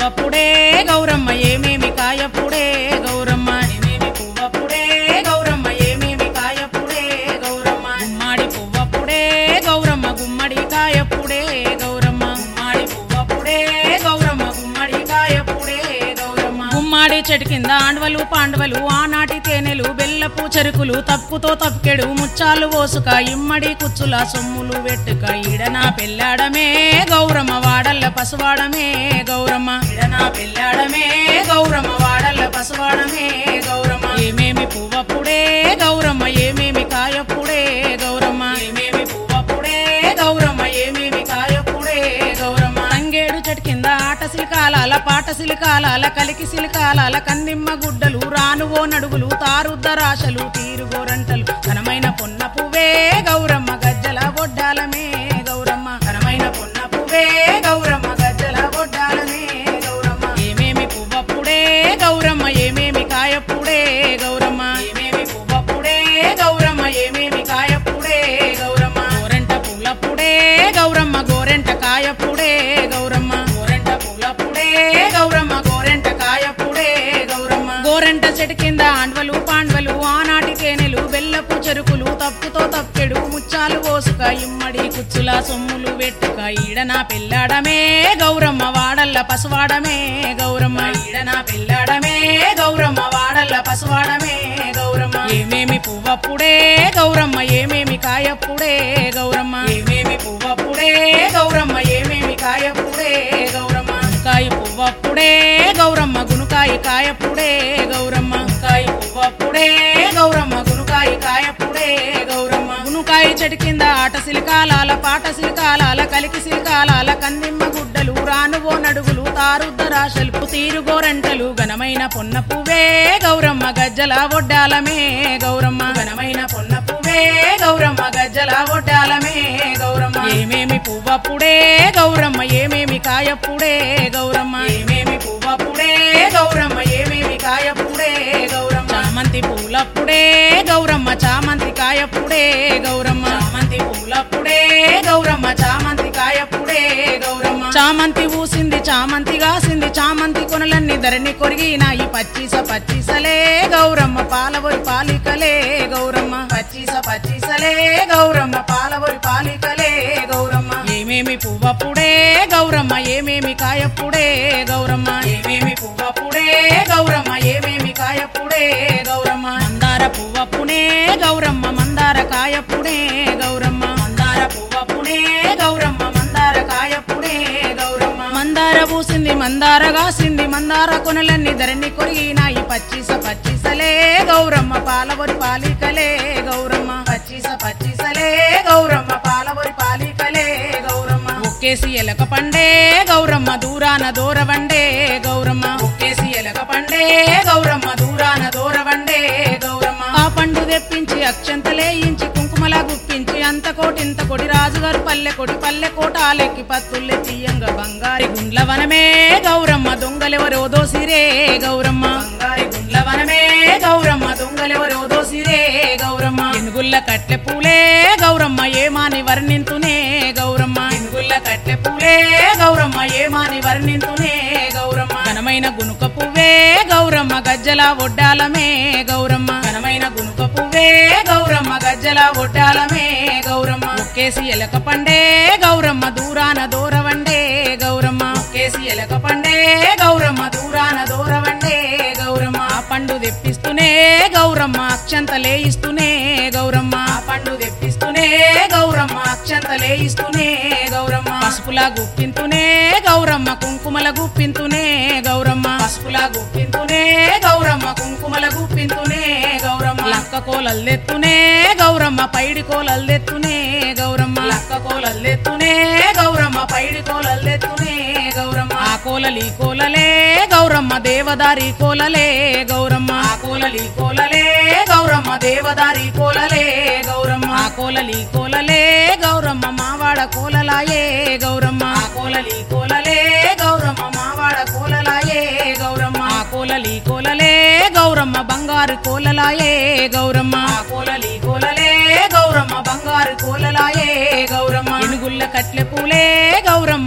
పువ్వప్పుడే గౌరమ్మ ఏమేమి కాయప్పుడే గౌరమ్మ ఏమేమి పువ్వప్పుడే గౌరమ్మ ఏమేమి కాయప్పుడే గౌరమ్మ గుమ్మాడి పువ్వప్పుడే గౌరమ్మ గుమ్మడి కాయప్పుడే గౌరమ్మ గుమ్మాడి పువ్వప్పుడే గౌరమ్మ గుమ్మడి కాయప్పుడే గౌరమ్మ గుమ్మాడి చెట్టు కింద ఆండవలు పాండవలు ఆనాటి తేనెలు బెల్లపు చెరుకులు తప్పుతో తప్పుకెడు ముచ్చాలు ఓసుక ఇమ్మడి కుచ్చుల సొమ్ములు వెట్టుక ఈడనా పెళ్ళాడమే గౌరమ్మ వాడల్ల పసువాడమే గౌరమ్మ ఈడనా పెళ్ళాడమే గౌరమ్మ వాడల్ల పసువాడమే గౌరమ్మ ఏమేమి పువ్వప్పుడే గౌరమ్మ ఏమేమి కాయప్పుడే గౌరమ్మ ఏమేమి పువ్వప్పుడే గౌరమ్మ ఏమేమి కాయప్పుడే గౌరమ్మ తంగేడు చెట్టు కింద ఆట సిలికాలాల పాట సిలికాలాల కలికి సిలికాలాల కందిమ్మ గుడ్డలు రానువో నడుగులు తారుద్దరాశలు తీరుగోరంటలు ఘనమైన పొన్న పువ్వే గౌరమ్మ గజ్జల బొడ్డాలమే గౌరమ్మ ఘనమైన పొన్న పువ్వే గౌరమ్మ గజ్జల బొడ్డాలమే గౌరమ్మ ఏమేమి పువ్వప్పుడే గౌరమ్మ ఏమేమి కాయప్పుడే గౌరమ్మ ఏమేమి పువ్వప్పుడే గౌరమ్మ ఏమేమి కాయప్పుడే గౌరమ్మ గోరెంట పూలప్పుడే గౌరమ్మ గోరెంట కాయప్పుడే గౌరమ్మ గోరెంట పూలప్పుడే గౌరమ్మ గోరెంట కాయప్పుడే గౌరమ్మ గోరెంట చెట్టు కింద ఆండ్వలు పాండ్వలు ఆనాటి తేనెలు బెల్లపు చెరుకులు తప్పుతో తప్పెడు ముచ్చాలు పోసుక ఇమ్మడి కుచ్చుల సొమ్ములు వెట్టుక ఈడనా పెళ్ళాడమే గౌరమ్మ వాడల్ల పసువాడమే గౌరమ్మ ఈడనా పెళ్ళాడమే గౌరమ్మ వాడల్ల పసువాడమే గౌరమ్మ ఏమేమి పువ్వప్పుడే గౌరమ్మ ఏమేమి కాయప్పుడే గౌరమ్మ ఏమేమి పువ్వప్పుడే గౌరమ్మ ఏమేమి కాయప్పుడే గౌరమ్మ కాయ పువ్వప్పుడే గౌరమ్మ గునుకాయ కాయప్పుడే గౌరమ్మ కాయ పువ్వప్పుడే గౌరమ్మ గునుకాయ కాయప్పుడే గౌరమ్మ గునుకాయ చెట్టు కింద ఆట సిలికాలాల పాట సిలికాలాల కలికి సిలికాలాల కందిమ్మ గుడ్డలు రానువో నడుగులు తారుద్దరాశలు తీరుగోరంటలు ఘనమైన పొన్న పువ్వే గౌరమ్మ గజ్జల ఒడ్డాలమే గౌరమ్మ ఘనమైన పొన్న పువ్వే గౌరమ్మ గజ్జల ఒడ్డాలమే గౌరమ్మ ఏమేమి పువ్వప్పుడే గౌరమ్మ ఏమేమి కాయప్పుడే గౌరమ్మ ఏమేమి పువ్వప్పుడే గౌరమ్మ ఏమేమి కాయప్పుడే గౌరమ్మ చామంతి పూలప్పుడే గౌరమ్మ చామంతి కాయప్పుడే గౌరమ్మ చామంతి పూలప్పుడే గౌరమ్మ చామంతి కాయప్పుడే గౌరమ్మ చామంతి ఊసింది చామంతి గాసింది చామంతి కొనలన్నీ ధరణి కొరిగినాయి పచ్చిస పచ్చిసలే గౌరమ్మ పాలవరి పాలికలే గౌరమ్మ పచ్చిస పచ్చిసలే గౌరమ్మ పాలవరి పాలికలే గౌరమ్మ ఏమేమి పువ్వప్పుడే గౌరమ్మ ఏమేమి కాయప్పుడే గౌరమ్మ ఏమేమి పువ్వప్పుడే గౌరమ్మ ఏమేమి కాయప్పుడే గౌరమ్మ మందార పువ్వప్పునే గౌరమ్మ మందార కాయప్పుడే గౌరమ్మ మందార పువ్వప్పునే గౌరమ్మ మందార కాయప్పుడే గౌరమ్మ మందార పూసింది మందార గాసింది మందార కొనలన్నీ ధరణి కొరిగినాయి పచ్చిస పచ్చిసలే గౌరమ్మ పాలవరి పాలికలే గౌరమ్మ పచ్చిస పచ్చిసలే గౌరమ్మ పాలవరి పాలికలే గౌరమ్మ ఒక్కేసి ఎలక పండే గౌరమ్మ దూరాన దూరవండే గౌరమ్మ ఒక్కేసి ఎలక పండే గౌరమ్మ దూరాన దూరవండే గౌరమ్మ ఆ పండు తెప్పించి అక్షంతలేయించి కుంకుమలా గుప్పించి అంత కోటింత కొడి రాజుగారు పల్లె కొడి పల్లె కోటాలెక్కి పత్తుల్లె తీయంగా బంగారి గుండ్ల వనమే గౌరమ్మ దొంగలెవరో దోసిరే గౌరమ్మ బంగారి గుండ్ల వనమే గౌరమ్మ దొంగలెవరో దోసిరే గౌరమ్మ ఎనుగుల్ల కట్టె పూలే గౌరమ్మ ఏమాని వర్ణింతునే గౌరమ్మ ఎనుగుల్ల కట్టె పూలే గౌరమ్మ ఏమాని వర్ణింతునే గౌరమ్మ ఘనమైన గునుక పువ్వే గౌరమ్మ గజ్జల ఒడ్డాలమే గౌరమ్మ ఘనమైన గునుక పువ్వే గౌరమ్మ గజ్జల ఒడ్డాలమే గౌరమ్మ ఒక్కేసి ఎలక పండే గౌరమ్మ దూరాన దూరవండే గౌరమ్మ ఒక్కేసి ఎలక పండే గౌరమ్మ దూరాన దూరవండే గౌరమ్మ ఆ పండు తెప్పిస్తూనే గౌరమ్మ అక్షంతలే ఇస్తూనే గౌరమ్మ ఆ పండు తెప్పిస్తూనే గౌరమ్మ అక్షంతలే ఇస్తూనే గౌరమ్మ పసుపులా గుప్పింతునే గౌరమ్మ కుంకుమల గుప్పింతునే గౌరమ్మ పసుపులా గుప్పింతునే గౌరమ్మ కుంకుమల గుప్పింతునే గౌరమ్మ లక్క కోలల్లెత్తునే గౌరమ్మ పైడి కోలల్లెత్తునే గౌరమ్మ లక్క కోలల్లెత్తునే గౌరమ్మ పైడి కోలల్లెత్తునే గౌరమ్మ ఆ కోలలి కోలలే గౌరమ్మ దేవదారి కోలలే గౌరమ్మ ఆ కోలలి కోలలే గౌరమ్మ దేవదారి కోలలే గౌరమ్మ ఆ కోలలి కోలలే గౌరమ్మ మావాడ కోలలాయే గౌరమ్మ ఆ కోలలి కోలలే గౌరమ్మ మావాడ కోలలాయే గౌరమ్మ ఆ కోలలి కోలలే గౌరమ్మ బంగారు కోలలాయే గౌరమ్మ ఆ కోలలి కోలలే గౌరమ్మ బంగారు కోలలాయే గౌరమ్మ ఇనుగుల్ల కట్లె పూలే గౌరమ్మ